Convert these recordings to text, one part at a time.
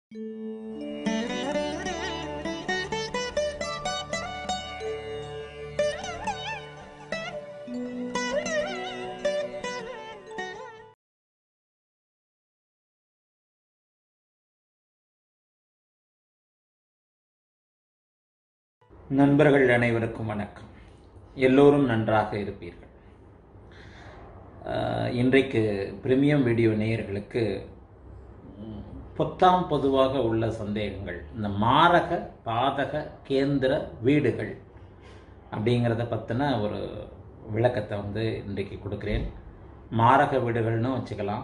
நண்பர்கள் அனைவருக்கும் வணக்கம் எல்லோரும் நன்றாக இருப்பீர்கள் அஹ், இன்றைக்கு பிரீமியம் வீடியோ நேயர்களுக்கு ம், பொத்தாம் பொதுவாக உள்ள சந்தேகங்கள் இந்த மாரக பாதக கேந்திர வீடுகள் அப்படிங்கிறத பற்றின ஒரு விளக்கத்தை வந்து இன்றைக்கு கொடுக்குறேன் மாரக வீடுகள்னு வச்சுக்கலாம்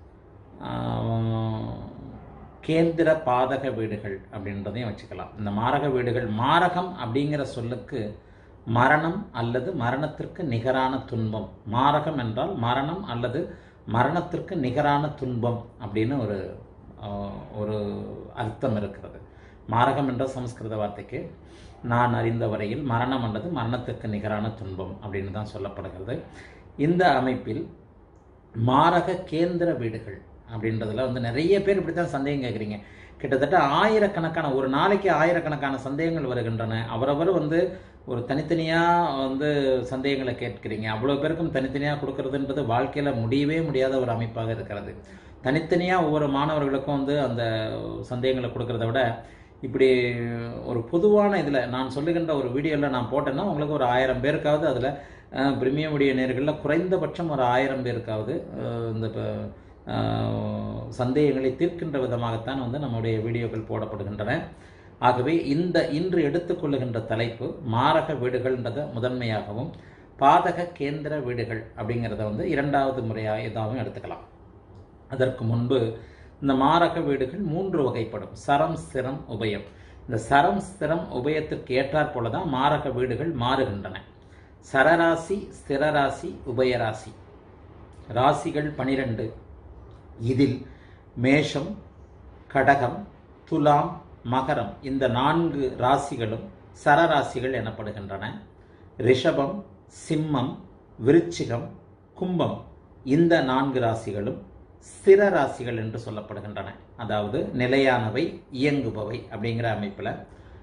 ஆஹ், கேந்திர பாதக வீடுகள் அப்படின்றதையும் வச்சுக்கலாம் இந்த மாரக வீடுகள் மாரகம் அப்படிங்கிற சொல்லுக்கு மரணம் அல்லது மரணத்திற்கு நிகரான துன்பம் மாரகம் என்றால் மரணம் அல்லது மரணத்திற்கு நிகரான துன்பம் அப்படின்னு ஒரு ஆஹ், ஒரு அர்த்தம் இருக்கிறது மாரகம் என்ற சமஸ்கிருத வார்த்தைக்கு நான் அறிந்த வரையில் மரணம் அல்லது மரணத்திற்கு நிகரான துன்பம் அப்படின்னு தான் சொல்லப்படுகிறது இந்த அமைப்பில் மாரக கேந்திர வீடுகள் அப்படின்றதுல வந்து நிறைய பேர் இப்படி தான் சந்தேகம் கேட்குறீங்க கிட்டத்தட்ட ஆயிரக்கணக்கான ஒரு நாளைக்கு ஆயிரக்கணக்கான சந்தேகங்கள் வருகின்றன அவரவர் வந்து ஒரு தனித்தனியாக வந்து சந்தேகங்களை கேட்கிறீங்க அவ்வளோ பேருக்கும் தனித்தனியாக கொடுக்கறதுன்றது வாழ்க்கையில் முடியவே முடியாத ஒரு அமைப்பாக இருக்கிறது தனித்தனியாக ஒவ்வொரு மாணவர்களுக்கும் வந்து அந்த சந்தேகங்களை கொடுக்கறத விட இப்படி ஒரு பொதுவான இதில் நான் சொல்லுகின்ற ஒரு வீடியோவில் நான் போட்டேன்னா உங்களுக்கு ஒரு ஆயிரம் பேருக்காவது அதில் பிரீமியம் வீடியோ நேர்களில் குறைந்தபட்சம் ஒரு ஆயிரம் பேருக்காவது அஹ், இந்த ப- அஹ், சந்தேகங்களை தீர்க்கின்ற விதமாகத்தான் வந்து நம்முடைய வீடியோக்கள் போடப்படுகின்றன ஆகவே இந்த இன்று எடுத்துக்கொள்ளுகின்ற தலைப்பு மாரக வீடுகள்ன்றதை முதன்மையாகவும் பாதக கேந்திர வீடுகள் அப்படிங்கிறத வந்து இரண்டாவது முறையாக இதாகவும் எடுத்துக்கலாம் அதற்கு முன்பு இந்த மாரக வீடுகள் மூன்று வகைப்படும் சரம் ஸ்திரம் உபயம் இந்த சரம் ஸ்திரம் உபயத்திற்கு ஏற்றாற் போல தான் மாரக வீடுகள் மாறுகின்றன சரராசி ஸ்திரராசி உபயராசி ராசிகள் பனிரெண்டு இதில் மேஷம் கடகம் துலாம் மகரம் இந்த நான்கு ராசிகளும் சரராசிகள் எனப்படுகின்றன ரிஷபம் சிம்மம் விருச்சிகம் கும்பம் இந்த நான்கு ராசிகளும் ஸ்திர ராசிகள் என்று சொல்லப்படுகின்றன அதாவது நிலையானவை இயங்குபவை அப்படிங்கிற அமைப்பில்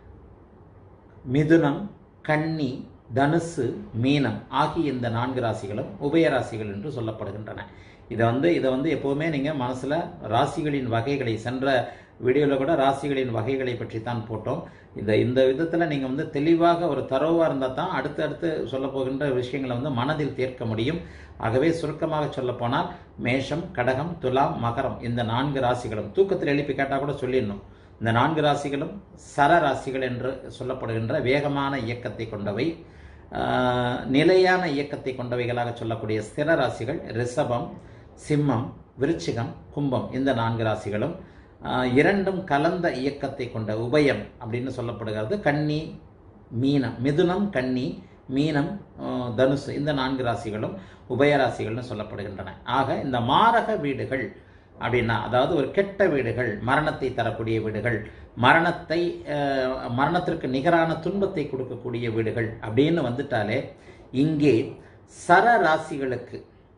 மிதுனம் கன்னி தனுசு மீனம் ஆகிய இந்த நான்கு ராசிகளும் உபயராசிகள் என்று சொல்லப்படுகின்றன இதை வந்து இதை வந்து எப்போவுமே நீங்கள் மனசில் ராசிகளின் வகைகளை சென்ற வீடியோவில் கூட ராசிகளின் வகைகளை பற்றி தான் போட்டோம் இந்த இந்த விதத்தில் நீங்கள் வந்து தெளிவாக ஒரு தரோவாக இருந்தால் தான் அடுத்து அடுத்து சொல்ல போகின்ற விஷயங்களை வந்து மனதில் தேர்க்க முடியும் ஆகவே சுருக்கமாக சொல்லப்போனால் மேஷம் கடகம் துலாம் மகரம் இந்த நான்கு ராசிகளும் தூக்கத்தில் எழுப்பி கேட்டால் கூட சொல்லிடணும் இந்த நான்கு ராசிகளும் சர ராசிகள் என்று சொல்லப்படுகின்ற வேகமான இயக்கத்தை கொண்டவை ஆஹ், நிலையான இயக்கத்தை கொண்டவைகளாக சொல்லக்கூடிய ஸ்திர ராசிகள் ரிஷபம் சிம்மம் விருச்சிகம் கும்பம் இந்த நான்கு ராசிகளும் ஆஹ், இரண்டும் கலந்த இயக்கத்தை கொண்ட உபயம் அப்படின்னு சொல்லப்படுகிறது கன்னி மீனம் மிதுனம் கன்னி மீனம் ஆஹ், தனுசு இந்த நான்கு ராசிகளும் உபயராசிகள்னு சொல்லப்படுகின்றன ஆக இந்த மாரக வீடுகள் அப்படின்னா அதாவது ஒரு கெட்ட வீடுகள் மரணத்தை தரக்கூடிய வீடுகள் மரணத்தை அஹ், மரணத்திற்கு நிகரான துன்பத்தை கொடுக்கக்கூடிய வீடுகள் அப்படின்னு வந்துட்டாலே இங்கே சர ராசிகளுக்கு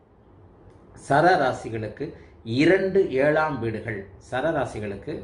சர ராசிகளுக்கு இரண்டு ஏழாம் வீடுகள் சர ராசிகளுக்கு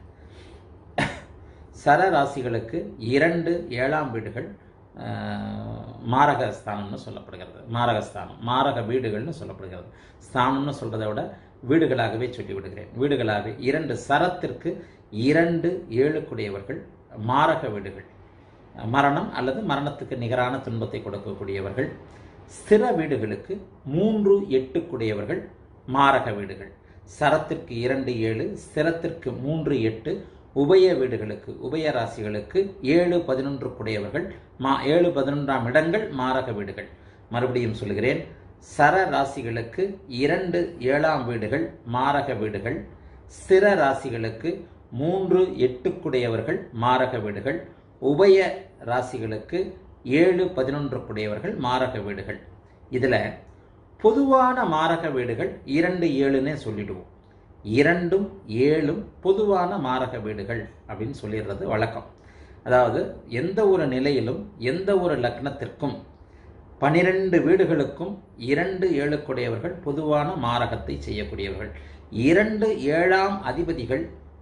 சர ராசிகளுக்கு இரண்டு ஏழாம் வீடுகள் அஹ், மாரக ஸ்தானம்னு சொல்லப்படுகிறது மாரகஸ்தானம் மாரக வீடுகள்னு சொல்லப்படுகிறது ஸ்தானம்னு சொல்றதை விட வீடுகளாகவே சொல்லி விடுகிறேன் வீடுகளாகவே இரண்டு சரத்திற்கு இரண்டு ஏழுக்குடையவர்கள் மாரக வீடுகள் மரணம் அல்லது மரணத்துக்கு நிகரான துன்பத்தை கொடுக்கக்கூடியவர்கள் ஸ்திர வீடுகளுக்கு மூன்று எட்டுக்குடையவர்கள் மாரக வீடுகள் சரத்திற்கு இரண்டு ஏழு ஸ்திரத்திற்கு மூன்று எட்டு உபய வீடுகளுக்கு உபய ராசிகளுக்கு ஏழு பதினொன்றுக்குடையவர்கள் மா ஏழு பதினொன்றாம் இடங்கள் மாரக வீடுகள் மறுபடியும் சொல்கிறேன் சர ராசிகளுக்கு இரண்டு ஏழாம் வீடுகள் மாரக வீடுகள் ஸ்திர ராசிகளுக்கு மூன்று எட்டுக்குடையவர்கள் மாரக வீடுகள் உபய ராசிகளுக்கு ஏழு பதினொன்றுக்குடையவர்கள் மாரக வீடுகள் இதில் பொதுவான மாரக வீடுகள் இரண்டு ஏழுன்னே சொல்லிடுவோம் இரண்டும் ஏழும் பொதுவான மாரக வீடுகள் அப்படின்னு சொல்லிடுறது வழக்கம் அதாவது எந்த ஒரு நிலையிலும் எந்த ஒரு லக்னத்திற்கும் பனிரெண்டு வீடுகளுக்கும் இரண்டு ஏழுக்குடையவர்கள் பொதுவான மாரகத்தை செய்யக்கூடியவர்கள் இரண்டு ஏழாம் அதிபதிகள்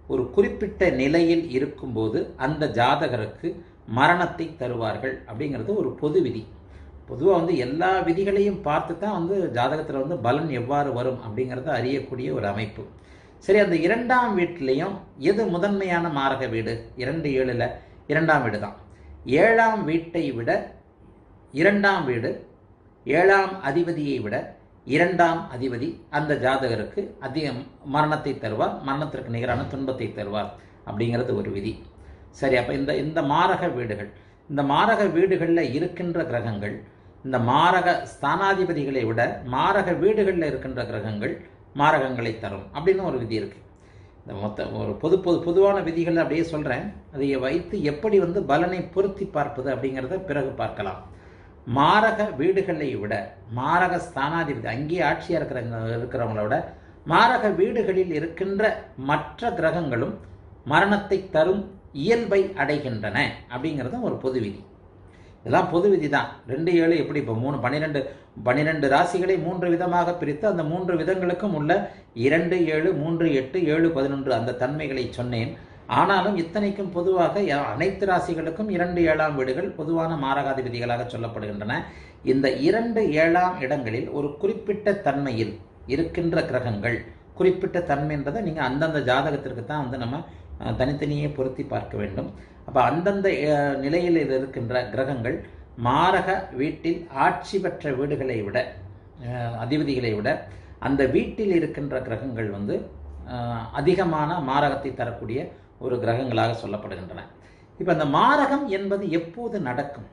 ஒரு குறிப்பிட்ட நிலையில் இருக்கும்போது அந்த ஜாதகருக்கு மரணத்தை தருவார்கள் அப்படிங்கிறது ஒரு பொது விதி பொதுவாக வந்து எல்லா விதிகளையும் பார்த்து தான் வந்து ஜாதகத்தில் வந்து பலன் எவ்வாறு வரும் அப்படிங்கிறத அறியக்கூடிய ஒரு அமைப்பு சரி அந்த இரண்டாம் வீட்டிலையும் எது முதன்மையான மாரக வீடு இரண்டு ஏழில் இரண்டாம் வீடு தான் ஏழாம் வீட்டை விட இரண்டாம் வீடு ஏழாம் அதிபதியை விட இரண்டாம் அதிபதி அந்த ஜாதகருக்கு அதிகம் மரணத்தை தருவார் மரணத்திற்கு நிகரான துன்பத்தை தருவார் அப்படிங்கிறது ஒரு விதி சரி அப்போ இந்த இந்த மாரக வீடுகள் இந்த மாரக வீடுகளில் இருக்கின்ற கிரகங்கள் இந்த மாரக ஸ்தானாதிபதிகளை விட மாரக வீடுகளில் இருக்கின்ற கிரகங்கள் மாரகங்களை தரும் அப்படின்னு ஒரு விதி இருக்குது இந்த மொத்த ஒரு பொது பொது பொதுவான விதிகள் அப்படியே சொல்கிறேன் அதை வைத்து எப்படி வந்து பலனை பொருத்தி பார்ப்பது அப்படிங்கிறத பிறகு பார்க்கலாம் மாரக வீடுகளை விட மாரக ஸ்தானாதிபதி அங்கேயே ஆட்சியாக இருக்கிற இருக்கிறவங்கள விட மாரக வீடுகளில் இருக்கின்ற மற்ற கிரகங்களும் மரணத்தை தரும் இயல்பை அடைகின்றன அப்படிங்கிறது ஒரு பொது விதி இதெல்லாம் பொது விதி தான் ரெண்டு ஏழு எப்படி இப்போ மூணு பன்னிரெண்டு பன்னிரெண்டு ராசிகளை மூன்று விதமாக பிரித்து அந்த மூன்று விதங்களுக்கும் உள்ள இரண்டு ஏழு மூன்று எட்டு ஏழு பதினொன்று அந்த தன்மைகளை சொன்னேன் ஆனாலும் இத்தனைக்கும் பொதுவாக ய- அனைத்து ராசிகளுக்கும் இரண்டு ஏழாம் வீடுகள் பொதுவான மாரகாதிபதிகளாக சொல்லப்படுகின்றன இந்த இரண்டு ஏழாம் இடங்களில் ஒரு குறிப்பிட்ட தன்மையில் இருக்கின்ற கிரகங்கள் குறிப்பிட்ட தன்மைன்றதை நீங்கள் அந்தந்த ஜாதகத்திற்கு தான் வந்து நம்ம அஹ், தனித்தனியே பொருத்தி பார்க்க வேண்டும் அப்போ அந்தந்த அஹ், நிலையில் இருக்கின்ற கிரகங்கள் மாரக வீட்டில் ஆட்சி பெற்ற வீடுகளை விட அஹ், அதிபதிகளை விட அந்த வீட்டில் இருக்கின்ற கிரகங்கள் வந்து அஹ், அதிகமான மாரகத்தை தரக்கூடிய ஒரு கிரகங்களாக சொல்லப்படுகின்றன இப்போ அந்த மாரகம் என்பது எப்போது நடக்கும்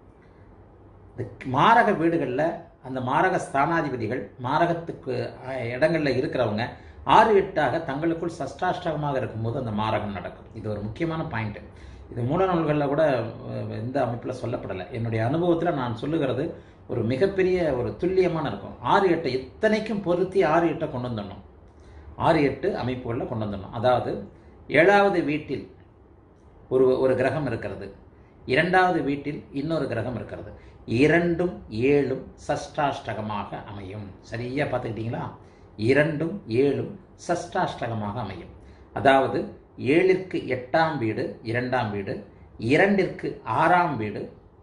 இந்த மாரக வீடுகளில் அந்த மாரக ஸ்தானாதிபதிகள் மாரகத்துக்கு அஹ், இடங்கள்ல இருக்கிறவங்க ஆறு எட்டாக தங்களுக்குள் சஷ்டாஷ்டகமாக இருக்கும்போது அந்த மாரகம் நடக்கும் இது ஒரு முக்கியமான பாயிண்ட் இது மூல நூல்களில் கூட அஹ், எந்த அமைப்பில் சொல்லப்படலை என்னுடைய அனுபவத்தில் நான் சொல்லுகிறது ஒரு மிகப்பெரிய ஒரு துல்லியமான இருக்கும் ஆறு எட்டை இத்தனைக்கும் பொருத்தி ஆறு எட்டை கொண்டு வந்துடணும் ஆறு எட்டு அமைப்புகளில் கொண்டு வந்துடணும் அதாவது ஏழாவது வீட்டில் ஒரு ஒரு கிரகம் இருக்கிறது இரண்டாவது வீட்டில் இன்னொரு கிரகம் இருக்கிறது இரண்டும் ஏழும் சஷ்டாஷ்டகமாக அமையும் சரியா பார்த்துக்கிட்டீங்களா இரண்டும் ஏழும் சஷ்டாஷ்டகமாக அமையும் அதாவது ஏழிற்கு எட்டாம் வீடு இரண்டாம் வீடு இரண்டிற்கு ஆறாம் வீடு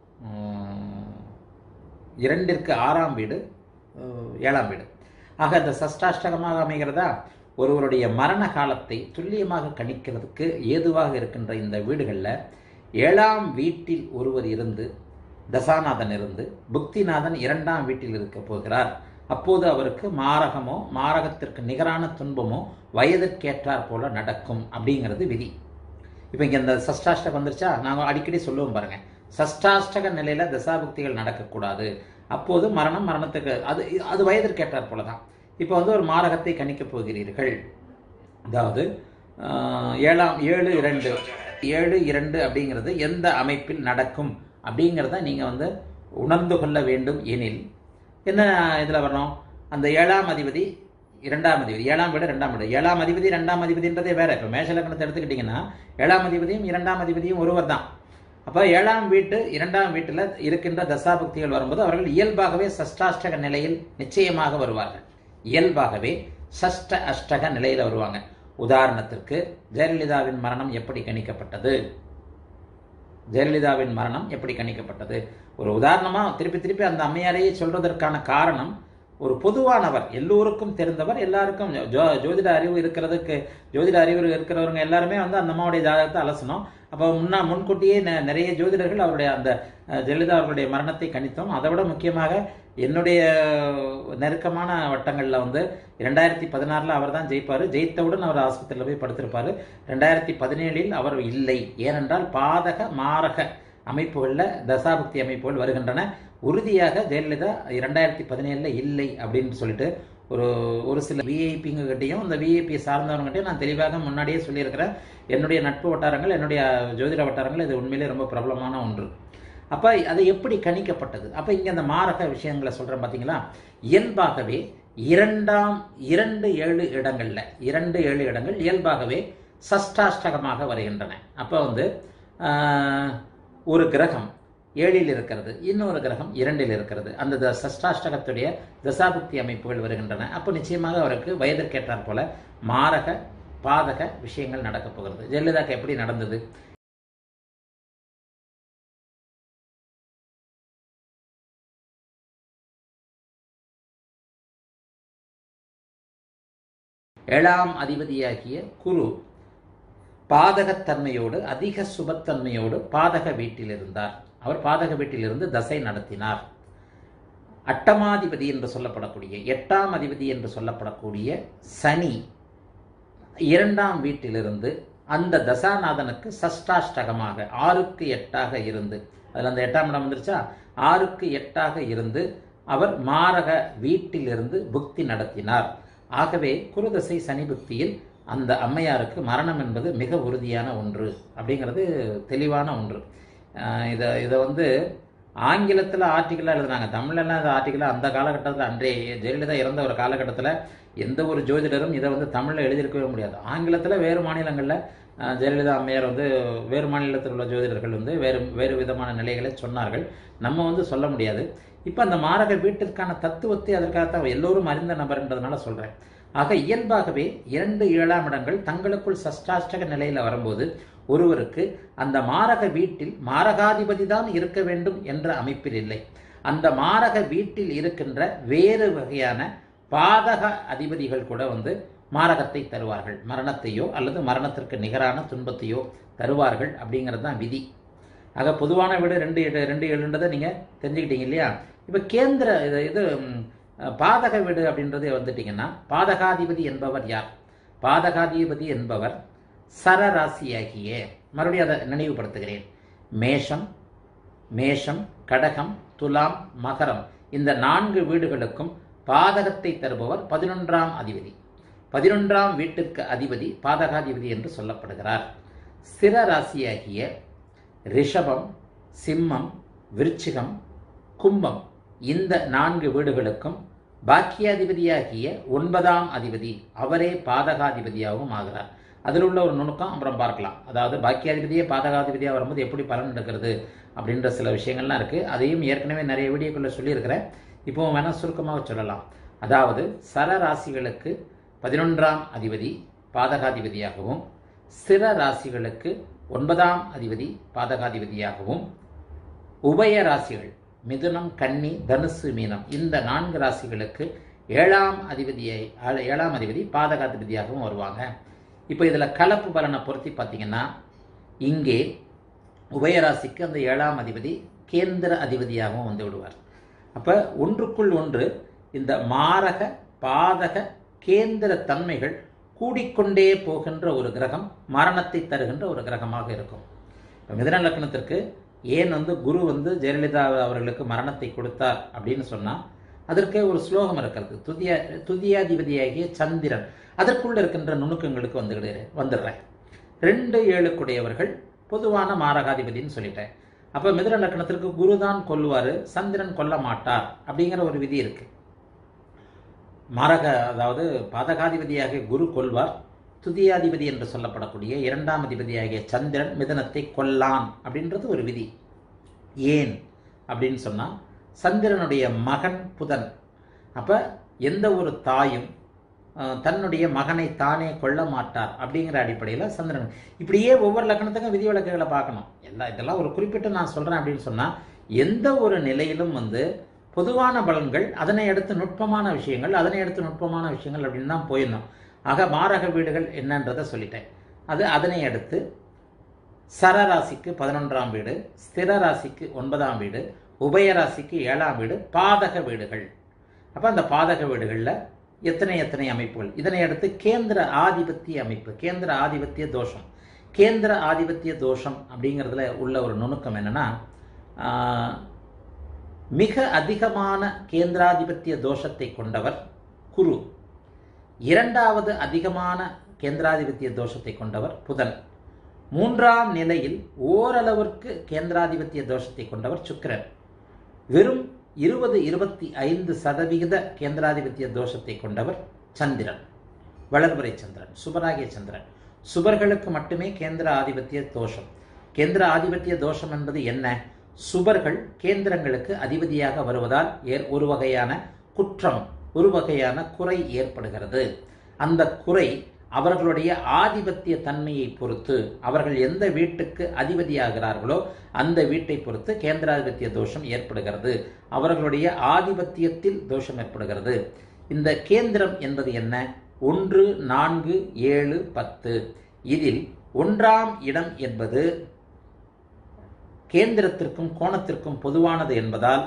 உம், இரண்டிற்கு ஆறாம் வீடு அஹ், ஏழாம் வீடு ஆக இந்த சஷ்டாஷ்டகமாக அமைகிறதா ஒருவருடைய மரண காலத்தை துல்லியமாக கணிக்கிறதுக்கு ஏதுவாக இருக்கின்ற இந்த வீடுகளில் ஏழாம் வீட்டில் ஒருவர் இருந்து தசாநாதன் இருந்து புக்திநாதன் இரண்டாம் வீட்டில் இருக்க போகிறார் அப்போது அவருக்கு மாரகமோ மாரகத்திற்கு நிகரான துன்பமோ வயதிற்கேற்றாற் போல நடக்கும் அப்படிங்கிறது விதி இப்போ இங்கே இந்த சஷ்டாஷ்டகம் வந்துருச்சா நாங்கள் அடிக்கடி சொல்லுவோம் பாருங்க சஷ்டாஷ்டக நிலையில் தசாபுக்திகள் நடக்கக்கூடாது அப்போது மரணம் மரணத்துக்கு அது அது வயதிற்கேற்றாற் போல தான் இப்போ வந்து ஒரு மாரகத்தை கணிக்கப் போகிறீர்கள் அதாவது ஆஹ், ஏழாம் ஏழு இரண்டு ஏழு இரண்டு அப்படிங்கிறது எந்த அமைப்பில் நடக்கும் அப்படிங்கிறத நீங்கள் வந்து உணர்ந்து கொள்ள வேண்டும் எனில் என்ன இதில் வரணும் அந்த ஏழாம் அதிபதி இரண்டாம் அதிபதி ஏழாம் வீடு ரெண்டாம் வீடு ஏழாம் அதிபதி ரெண்டாம் அதிபதின்றதே வேற இப்போ மேஷலக்கணத்தை எடுத்துக்கிட்டிங்கன்னா ஏழாம் அதிபதியும் இரண்டாம் அதிபதியும் ஒருவர் தான் அப்போ ஏழாம் வீட்டு இரண்டாம் வீட்டில் இருக்கின்ற தசாபக்திகள் வரும்போது அவர்கள் இயல்பாகவே சஷ்டாஷ்டக நிலையில் நிச்சயமாக வருவார்கள் இயல்பாகவே சஷ்ட அஷ்டக நிலையில் வருவாங்க உதாரணத்திற்கு ஜெயலலிதாவின் மரணம் எப்படி கணிக்கப்பட்டது ஜெயலலிதாவின் மரணம் எப்படி கணிக்கப்பட்டது ஒரு உதாரணமா திருப்பி திருப்பி அந்த அம்மையாரையே சொல்றதற்கான காரணம் ஒரு பொதுவானவர் எல்லோருக்கும் தெரிந்தவர் எல்லாருக்கும் ஜோ ஜோதிட அறிவு இருக்கிறதுக்கு ஜோதிட அறிவு இருக்கிறவங்க எல்லாருமே வந்து அந்த அம்மாவுடைய ஜாதகத்தை அலசணும் அப்போ முன்னா முன்கூட்டியே நெ- நிறைய ஜோதிடர்கள் அவருடைய அந்த அஹ், ஜெயலலிதா அவர்களுடைய மரணத்தை கணித்தோம் அதை விட முக்கியமாக என்னுடைய நெருக்கமான வட்டங்களில் வந்து ரெண்டாயிரத்தி பதினாறில் அவர் தான் ஜெயிப்பார் ஜெயித்தவுடன் அவர் ஆஸ்பத்திரியில் போய் படுத்திருப்பார் ரெண்டாயிரத்தி பதினேழில் அவர் இல்லை ஏனென்றால் பாதக மாரக அமைப்புகளில் தசாபக்தி அமைப்புகள் வருகின்றன உறுதியாக ஜெயலலிதா இரண்டாயிரத்தி பதினேழில் இல்லை அப்படின்னு சொல்லிட்டு ஒரு ஒரு சில விஐபிங்ககிட்டையும் இந்த விஐபி சார்ந்தவங்ககிட்டையும் நான் தெளிவாக முன்னாடியே சொல்லியிருக்கிறேன் என்னுடைய நட்பு வட்டாரங்கள் என்னுடைய ஜோதிட வட்டாரங்கள் இது உண்மையிலே ரொம்ப பிரபலமான ஒன்று அப்போ அது எப்படி கணிக்கப்பட்டது அப்போ இங்கே அந்த மாரக விஷயங்களை சொல்கிறேன் பார்த்தீங்களா இயல்பாகவே இரண்டாம் இரண்டு ஏழு இடங்களில் இரண்டு ஏழு இடங்கள் இயல்பாகவே சஷ்டாஷ்டகமாக வருகின்றன அப்போ வந்து ஆஹ், ஒரு கிரகம் ஏழில் இருக்கிறது இன்னொரு கிரகம் இரண்டில் இருக்கிறது அந்த த- சஷ்டாஷ்டகத்துடைய தசாபுக்தி அமைப்புகள் வருகின்றன அப்போ நிச்சயமாக அவருக்கு வயதிற்கேற்றாற் போல மாரக பாதக விஷயங்கள் நடக்கப் போகிறது ஜெயலலிதாக்கு எப்படி நடந்தது ஏழாம் அதிபதியாகிய குரு பாதகத்தன்மையோடு அதிக சுபத்தன்மையோடு பாதக வீட்டில் இருந்தார் அவர் பாதக வீட்டிலிருந்து தசை நடத்தினார் அட்டமாதிபதி என்று சொல்லப்படக்கூடிய எட்டாம் அதிபதி என்று சொல்லப்படக்கூடிய சனி இரண்டாம் வீட்டிலிருந்து அந்த தசாநாதனுக்கு சஷ்டாஷ்டகமாக ஆறுக்கு எட்டாக இருந்து அதில் அந்த எட்டாம் இடம் வந்துருச்சா ஆறுக்கு எட்டாக இருந்து அவர் மாரக வீட்டிலிருந்து புக்தி நடத்தினார் ஆகவே குருதசை சனி புக்தியில் அந்த அம்மையாருக்கு மரணம் என்பது மிக உறுதியான ஒன்று அப்படிங்கிறது தெளிவான ஒன்று ஆஹ் இதை இதை வந்து ஆங்கிலத்தில் ஆர்டிக்கலாக எழுதுனாங்க தமிழ்லாம் இந்த ஆர்டிக்கலாக அந்த காலகட்டத்தில் அன்றைய ஜெயலலிதா இறந்த ஒரு காலகட்டத்தில் எந்த ஒரு ஜோதிடரும் இதை வந்து தமிழில் எழுதியிருக்கவே முடியாது ஆங்கிலத்தில் வேறு மாநிலங்களில் ஆஹ் ஜெயலலிதா அம்மையார் வந்து வேறு மாநிலத்தில் உள்ள ஜோதிடர்கள் வந்து வேறு வேறு விதமான நிலைகளை சொன்னார்கள் நம்ம வந்து சொல்ல முடியாது இப்போ அந்த மாரக வீட்டிற்கான தத்துவத்தை அதற்காகத்தான் எல்லோரும் அறிந்த நபர்ன்றதுனால சொல்கிறேன் ஆக இயல்பாகவே இரண்டு ஏழாம் இடங்கள் தங்களுக்குள் சஷ்டாஷ்டக நிலையில் வரும்போது ஒருவருக்கு அந்த மாரக வீட்டில் மாரகாதிபதி தான் இருக்க வேண்டும் என்ற அமைப்பில் இல்லை அந்த மாரக வீட்டில் இருக்கின்ற வேறு வகையான பாதக அதிபதிகள் கூட வந்து மாரகத்தை தருவார்கள் மரணத்தையோ அல்லது மரணத்திற்கு நிகரான துன்பத்தையோ தருவார்கள் அப்படிங்கிறது தான் விதி ஆக பொதுவான வீடு ரெண்டு ஏழு- ரெண்டு ஏழுன்றதை நீங்கள் தெரிஞ்சுக்கிட்டீங்க இல்லையா இப்போ கேந்திர இது இது ம், பாதக வீடு அப்படின்றது வந்துட்டீங்கன்னா பாதகாதிபதி என்பவர் யார் பாதகாதிபதி என்பவர் சரராசியாகிய மறுபடியும் அதை நினைவுபடுத்துகிறேன் மேஷம் மேஷம் கடகம் துலாம் மகரம் இந்த நான்கு வீடுகளுக்கும் பாதகத்தை தருபவர் பதினொன்றாம் அதிபதி பதினொன்றாம் வீட்டிற்கு அதிபதி பாதகாதிபதி என்று சொல்லப்படுகிறார் ஸ்திர ராசியாகிய ரிஷபம் சிம்மம் விருச்சிகம் கும்பம் இந்த நான்கு வீடுகளுக்கும் பாக்கியாதிபதியாகிய ஒன்பதாம் அதிபதி அவரே பாதகாதிபதியாகவும் ஆகிறார் அதில் உள்ள ஒரு நுணுக்கம் அப்புறம் பார்க்கலாம் அதாவது பாக்கியாதிபதியே பாதகாதிபதியாக வரும்போது எப்படி பலன் எடுக்கிறது அப்படின்ற சில விஷயங்கள்லாம் இருக்குது அதையும் ஏற்கனவே நிறைய வீடியோக்குள்ள சொல்லியிருக்கிறேன் இப்போ வேணால் சுருக்கமாக சொல்லலாம் அதாவது சர ராசிகளுக்கு பதினொன்றாம் அதிபதி பாதகாதிபதியாகவும் ஸ்திர ராசிகளுக்கு ஒன்பதாம் அதிபதி பாதகாதிபதியாகவும் உபய ராசிகள் மிதுனம் கன்னி தனுசு மீனம் இந்த நான்கு ராசிகளுக்கு ஏழாம் அதிபதியை ஆள- ஏழாம் அதிபதி பாதகாதிபதியாகவும் வருவாங்க இப்போ இதில் கலப்பு பலனை பொருத்தி பார்த்தீங்கன்னா இங்கே உபயராசிக்கு அந்த ஏழாம் அதிபதி கேந்திர அதிபதியாகவும் வந்து விடுவார் அப்போ ஒன்றுக்குள் ஒன்று இந்த மாரக பாதக கேந்திர தன்மைகள் கூடிக்கொண்டே போகின்ற ஒரு கிரகம் மரணத்தை தருகின்ற ஒரு கிரகமாக இருக்கும் இப்போ மிதன லக்னத்திற்கு ஏன் வந்து குரு வந்து ஜெயலலிதா அவர்களுக்கு மரணத்தை கொடுத்தார் அப்படின்னு சொன்னால் அதற்கே ஒரு ஸ்லோகம் இருக்கிறது துதியா துதியாதிபதியாகிய சந்திரன் அதற்குள்ள இருக்கின்ற நுணுக்கங்களுக்கு வந்துகிடு வந்துடுறேன் ரெண்டு ஏழுக்குடையவர்கள் பொதுவான மாரகாதிபதின்னு சொல்லிட்டேன் அப்போ மிதுன லக்னத்திற்கு குரு தான் கொல்லுவார் சந்திரன் கொல்ல மாட்டார் அப்படிங்கிற ஒரு விதி இருக்கு மாரக அதாவது பாதகாதிபதியாகிய குரு கொல்வார் துதியாதிபதி என்று சொல்லப்படக்கூடிய இரண்டாம் அதிபதியாகிய சந்திரன் மிதனத்தை கொல்லான் அப்படின்றது ஒரு விதி ஏன் அப்படின்னு சொன்னால் சந்திரனுடைய மகன் புதன் அப்போ எந்த ஒரு தாயும் அஹ், தன்னுடைய மகனை தானே கொல்ல மாட்டார் அப்படிங்கிற அடிப்படையில் சந்திரன் இப்படியே ஒவ்வொரு லக்னத்துக்கும் விதிவிலக்குகளை பார்க்கணும் எல்லாம் இதெல்லாம் ஒரு குறிப்பிட்டு நான் சொல்கிறேன் அப்படின்னு சொன்னால் எந்த ஒரு நிலையிலும் வந்து பொதுவான பலன்கள் அதனை அடுத்து நுட்பமான விஷயங்கள் அதனை அடுத்து நுட்பமான விஷயங்கள் அப்படின்னு தான் போயிருந்தோம் ஆக மாரக வீடுகள் என்னன்றதை சொல்லிட்டேன் அது அதனை அடுத்து சரராசிக்கு பதினொன்றாம் வீடு ஸ்திர ராசிக்கு ஒன்பதாம் வீடு உபயராசிக்கு ஏழாம் வீடு பாதக வீடுகள் அப்போ அந்த பாதக வீடுகளில் எத்தனை எத்தனை அமைப்புகள் இதனை அடுத்து கேந்திர ஆதிபத்திய அமைப்பு கேந்திர ஆதிபத்திய தோஷம் கேந்திர ஆதிபத்திய தோஷம் அப்படிங்கிறதுல உள்ள ஒரு நுணுக்கம் என்னன்னா ஆஹ், மிக அதிகமான கேந்திராதிபத்திய தோஷத்தை கொண்டவர் குரு இரண்டாவது அதிகமான கேந்திராதிபத்திய தோஷத்தை கொண்டவர் புதன் மூன்றாம் நிலையில் ஓரளவிற்கு கேந்திராதிபத்திய தோஷத்தை கொண்டவர் சுக்கிரன் வெறும் இருபது இருபத்தி ஐந்து சதவிகித கேந்திராதிபத்திய தோஷத்தை கொண்டவர் சந்திரன் வளர்பிறை சந்திரன் சுபராகிய சந்திரன் சுபர்களுக்கு மட்டுமே கேந்திர ஆதிபத்திய தோஷம் கேந்திர ஆதிபத்திய தோஷம் என்பது என்ன சுபர்கள் கேந்திரங்களுக்கு அதிபதியாக வருவதால் ஏற் ஒரு வகையான குற்றம் ஒரு வகையான குறை ஏற்படுகிறது அந்த குறை அவர்களுடைய ஆதிபத்திய தன்மையை பொறுத்து அவர்கள் எந்த வீட்டுக்கு அதிபதியாகிறார்களோ அந்த வீட்டை பொறுத்து கேந்திராதிபத்திய தோஷம் ஏற்படுகிறது அவர்களுடைய ஆதிபத்தியத்தில் தோஷம் ஏற்படுகிறது இந்த கேந்திரம் என்பது என்ன ஒன்று நான்கு ஏழு பத்து இதில் ஒன்றாம் இடம் என்பது கேந்திரத்திற்கும் கோணத்திற்கும் பொதுவானது என்பதால்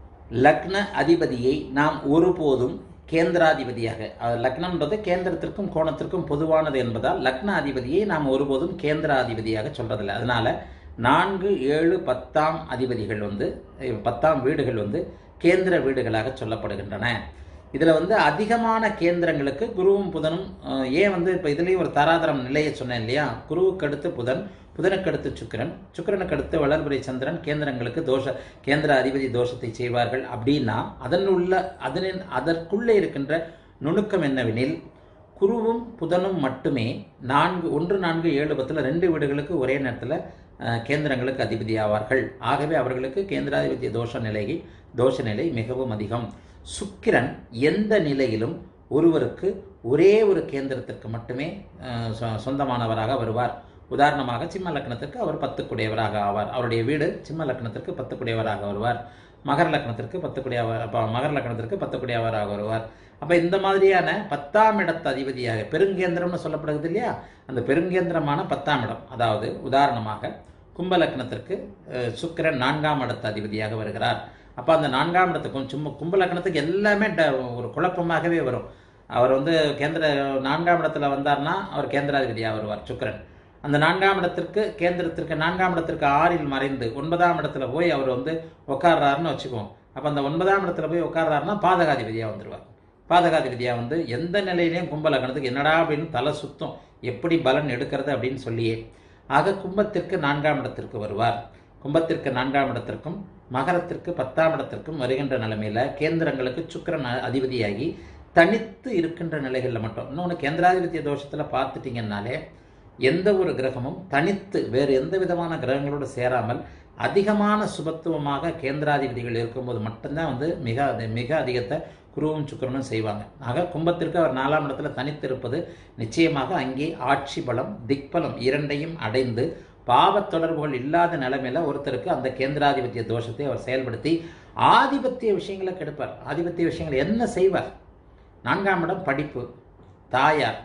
லக்ன அதிபதியை நாம் ஒருபோதும் கேந்திராதிபதியாக அஹ், லக்னம்ன்றது கேந்திரத்திற்கும் கோணத்திற்கும் பொதுவானது என்பதால் லக்ன அதிபதியை நாம் ஒருபோதும் கேந்திராதிபதியாக சொல்றதில்லை அதனால நான்கு ஏழு பத்தாம் அதிபதிகள் வந்து அஹ், பத்தாம் வீடுகள் வந்து கேந்திர வீடுகளாக சொல்லப்படுகின்றன இதில் வந்து அதிகமான கேந்திரங்களுக்கு குருவும் புதனும் அஹ், ஏன் வந்து இப்போ இதுலேயும் ஒரு தராதரம் நிலையை சொன்னேன் இல்லையா குருவுக்கு அடுத்து புதன் புதனுக்கு அடுத்து சுக்கிரன் சுக்கிரனுக்கு அடுத்து வளர்பிறை சந்திரன் கேந்திரங்களுக்கு தோஷ கேந்திர அதிபதி தோஷத்தை செய்வார்கள் அப்படின்னா அதன் உள்ள அதனின் அதற்குள்ளே இருக்கின்ற நுணுக்கம் என்னவெனில் குருவும் புதனும் மட்டுமே நான்கு ஒன்று நான்கு ஏழு பத்தில் ரெண்டு வீடுகளுக்கு ஒரே நேரத்தில் அஹ், கேந்திரங்களுக்கு அதிபதி ஆவார்கள் ஆகவே அவர்களுக்கு கேந்திராதிபத்திய தோஷ நிலை தோஷ நிலை மிகவும் அதிகம் சுக்கிரன் எந்த நிலையிலும் ஒருவருக்கு ஒரே ஒரு கேந்திரத்திற்கு மட்டுமே அஹ், சொ- சொந்தமானவராக வருவார் உதாரணமாக சிம்ம லக்னத்திற்கு அவர் பத்துக்குடையவராக ஆவார் அவருடைய வீடு சிம்ம லக்னத்திற்கு பத்துக்குடையவராக வருவார் மகர லக்னத்திற்கு பத்துக்குடையவர் அப்போ மகர லக்னத்திற்கு பத்துக்குடையவராக வருவார் அப்போ இந்த மாதிரியான பத்தாம் இடத்து அதிபதியாக பெருங்கேந்திரம்னு சொல்லப்படுகிறது இல்லையா அந்த பெருங்கேந்திரமான பத்தாம் இடம் அதாவது உதாரணமாக கும்ப லக்னத்திற்கு அஹ், சுக்கிரன் நான்காம் இடத்து அதிபதியாக வருகிறார் அப்போ அந்த நான்காம் இடத்துக்கும் சும்மா கும்ப லக்னத்துக்கு எல்லாமே ட- ஒரு குழப்பமாகவே வரும் அவர் வந்து கேந்திர நான்காம் இடத்துல வந்தார்னா அவர் கேந்திராதிபதியாக வருவார் சுக்கிரன் அந்த நான்காம் இடத்திற்கு கேந்திரத்திற்கு நான்காம் இடத்திற்கு ஆறில் மறைந்து ஒன்பதாம் இடத்துல போய் அவர் வந்து உட்கார்றாருன்னு வச்சுக்குவோம் அப்போ அந்த ஒன்பதாம் இடத்துல போய் உட்கார்றாருன்னா பாதகாதிபதியாக வந்துருவார் பாதகாதிபதியாக வந்து எந்த நிலையிலையும் கும்ப லக்னத்துக்கு என்னடா அப்படின்னு தலை சுத்தம் எப்படி பலன் எடுக்கிறது அப்படின்னு சொல்லியே ஆக கும்பத்திற்கு நான்காம் இடத்திற்கு வருவார் கும்பத்திற்கு நான்காம் இடத்திற்கும் மகரத்திற்கு பத்தாம் இடத்திற்கும் வருகின்ற நிலைமையில கேந்திரங்களுக்கு சுக்கிரன் அ- அதிபதியாகி தனித்து இருக்கின்ற நிலைகளில் மட்டும் இன்னொன்று கேந்திராதிபத்திய தோஷத்துல பார்த்துட்டீங்கன்னாலே எந்த ஒரு கிரகமும் தனித்து வேறு எந்த விதமான கிரகங்களோடு சேராமல் அதிகமான சுபத்துவமாக கேந்திராதிபதிகள் இருக்கும்போது மட்டும்தான் வந்து மிக அது- மிக அதிகத்தை குருவும் சுக்கிரனும் செய்வாங்க ஆக கும்பத்திற்கு அவர் நாலாம் இடத்துல தனித்து இருப்பது நிச்சயமாக அங்கே ஆட்சி பலம் திக்பலம் இரண்டையும் அடைந்து பாவத் தொடர்புகள் இல்லாத நிலைமையில ஒருத்தருக்கு அந்த கேந்திராதிபத்திய தோஷத்தை அவர் செயல்படுத்தி ஆதிபத்திய விஷயங்களை கெடுப்பார் ஆதிபத்திய விஷயங்களை என்ன செய்வார் நான்காம் இடம் படிப்பு தாயார்